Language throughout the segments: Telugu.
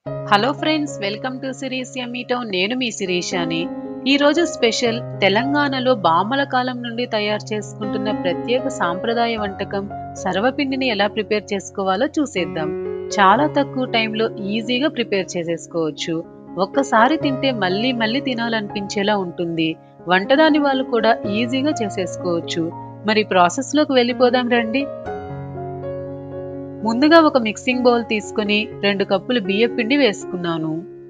hello friends welcome to series Emmy town నేను మీ శిరీషాని ఈరోజు స్పెషల్ తెలంగాణలో బామ్మల కాలం నుండి తయారు చేసుకుంటున్న ప్రత్యేక సాంప్రదాయ వంటకం సర్వపిండిని ఎలా ప్రిపేర్ చేసుకోవాలో చూసేద్దాం చాలా తక్కువ టైంలో ఈజీగా ప్రిపేర్ చేసేసుకోవచ్చు ఒక్కసారి తింటే మళ్ళీ మళ్ళీ తినాలనిపించేలా ఉంటుంది వంటదాని వాళ్ళు కూడా ఈజీగా చేసేసుకోవచ్చు మరి ప్రాసెస్లోకి వెళ్ళిపోదాం రండి ముందుగా ఒక మిక్సింగ్ బౌల్ తీసుకొని రెండు కప్పులు బియ్య పిండి వేసుకున్నాను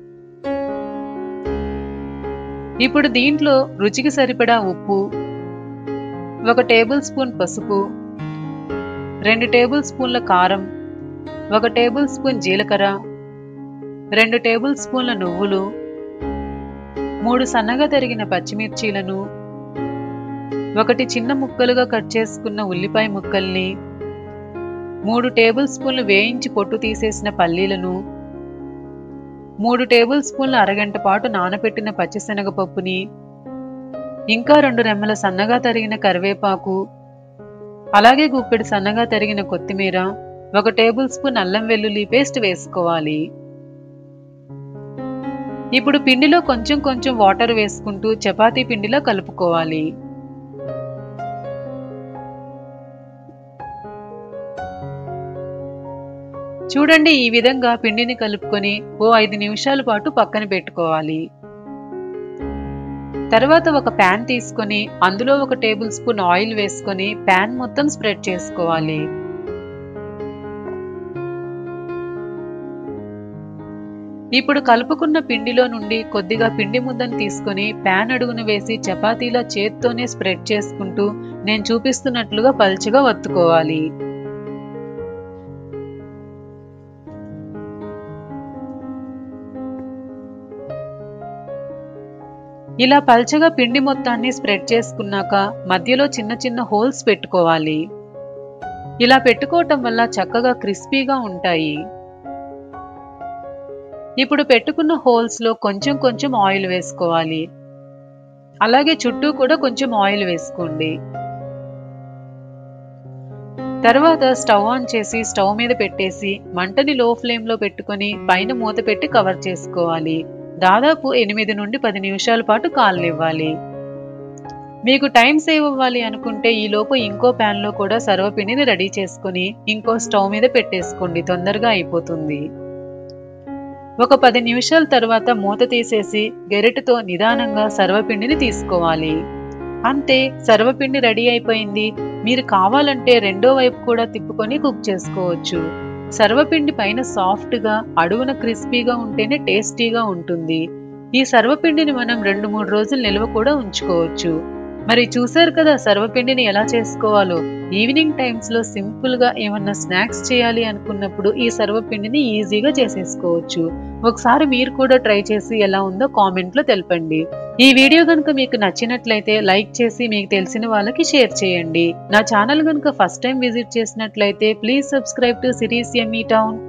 ఇప్పుడు దీంట్లో రుచికి సరిపడా ఉప్పు ఒక టేబుల్ స్పూన్ పసుపు రెండు టేబుల్ స్పూన్ల కారం ఒక టేబుల్ స్పూన్ జీలకర్ర రెండు టేబుల్ స్పూన్ల నువ్వులు మూడు సన్నగా తరిగిన పచ్చిమిర్చీలను ఒకటి చిన్న ముక్కలుగా కట్ చేసుకున్న ఉల్లిపాయ ముక్కల్ని మూడు టేబుల్ స్పూన్లు వేయించి పొట్టు తీసేసిన పల్లీలను మూడు టేబుల్ స్పూన్ల అరగంట పాటు నానబెట్టిన పచ్చిశనగపప్పుని ఇంకా రెండు రెమ్మల సన్నగా తరిగిన కరివేపాకు అలాగే గుప్పెడు సన్నగా తరిగిన కొత్తిమీర ఒక టేబుల్ స్పూన్ అల్లం వెల్లుల్లి పేస్ట్ వేసుకోవాలి ఇప్పుడు పిండిలో కొంచెం కొంచెం వాటర్ వేసుకుంటూ చపాతీ పిండిలో కలుపుకోవాలి చూడండి ఈ విధంగా పిండిని కలుపుకొని ఓ ఐదు నిమిషాల పాటు పక్కన పెట్టుకోవాలి తర్వాత ఒక ప్యాన్ తీసుకొని అందులో ఒక టేబుల్ స్పూన్ ఆయిల్ వేసుకొని ప్యాన్ మొత్తం స్ప్రెడ్ చేసుకోవాలి ఇప్పుడు కలుపుకున్న పిండిలో నుండి కొద్దిగా పిండి ముద్దను తీసుకొని ప్యాన్ అడుగున వేసి చపాతీలా చేత్తోనే స్ప్రెడ్ చేసుకుంటూ నేను చూపిస్తున్నట్లుగా పల్చగా వత్తుకోవాలి ఇలా పల్చగా పిండి మొత్తాన్ని స్ప్రెడ్ చేసుకున్నాక మధ్యలో చిన్న చిన్న హోల్స్ పెట్టుకోవాలి ఇలా పెట్టుకోవటం వల్ల చక్కగా క్రిస్పీగా ఉంటాయి ఇప్పుడు పెట్టుకున్న హోల్స్ లో కొంచెం కొంచెం ఆయిల్ వేసుకోవాలి అలాగే చుట్టూ కూడా కొంచెం ఆయిల్ వేసుకోండి తర్వాత స్టవ్ ఆన్ చేసి స్టవ్ మీద పెట్టేసి మంటని లో ఫ్లేమ్ లో పెట్టుకొని పైన మూత పెట్టి కవర్ చేసుకోవాలి దాదాపు ఎనిమిది నుండి పది నిమిషాల పాటు కాలనివ్వాలి మీకు టైం సేవ్ అవ్వాలి అనుకుంటే ఈ లోపు ఇంకో ప్యాన్లో కూడా సర్వపిండిని రెడీ చేసుకుని ఇంకో స్టవ్ మీద పెట్టేసుకోండి తొందరగా అయిపోతుంది ఒక పది నిమిషాల తర్వాత మూత తీసేసి గెరెటతో నిదానంగా సర్వపిండిని తీసుకోవాలి అంతే సర్వపిండి రెడీ అయిపోయింది మీరు కావాలంటే రెండో వైపు కూడా తిప్పుకొని కుక్ చేసుకోవచ్చు సర్వపిండి పైన సాఫ్ట్గా అడుగున క్రిస్పీగా ఉంటేనే టేస్టీగా ఉంటుంది ఈ సర్వపిండిని మనం రెండు మూడు రోజులు నిల్వ కూడా ఉంచుకోవచ్చు మరి చూసారు కదా సర్వపిండిని ఎలా చేసుకోవాలో ఈవినింగ్ టైమ్స్ లో సింపుల్ గా ఏమన్నా స్నాక్స్ చేయాలి అనుకున్నప్పుడు ఈ సర్వపిండిని ఈజీగా చేసేసుకోవచ్చు ఒకసారి మీరు కూడా ట్రై చేసి ఎలా ఉందో కామెంట్ లో తెలపండి ఈ వీడియో కనుక మీకు నచ్చినట్లయితే లైక్ చేసి మీకు తెలిసిన వాళ్ళకి షేర్ చేయండి నా ఛానల్ కనుక ఫస్ట్ టైం విజిట్ చేసినట్లయితే please subscribe to series Emmy town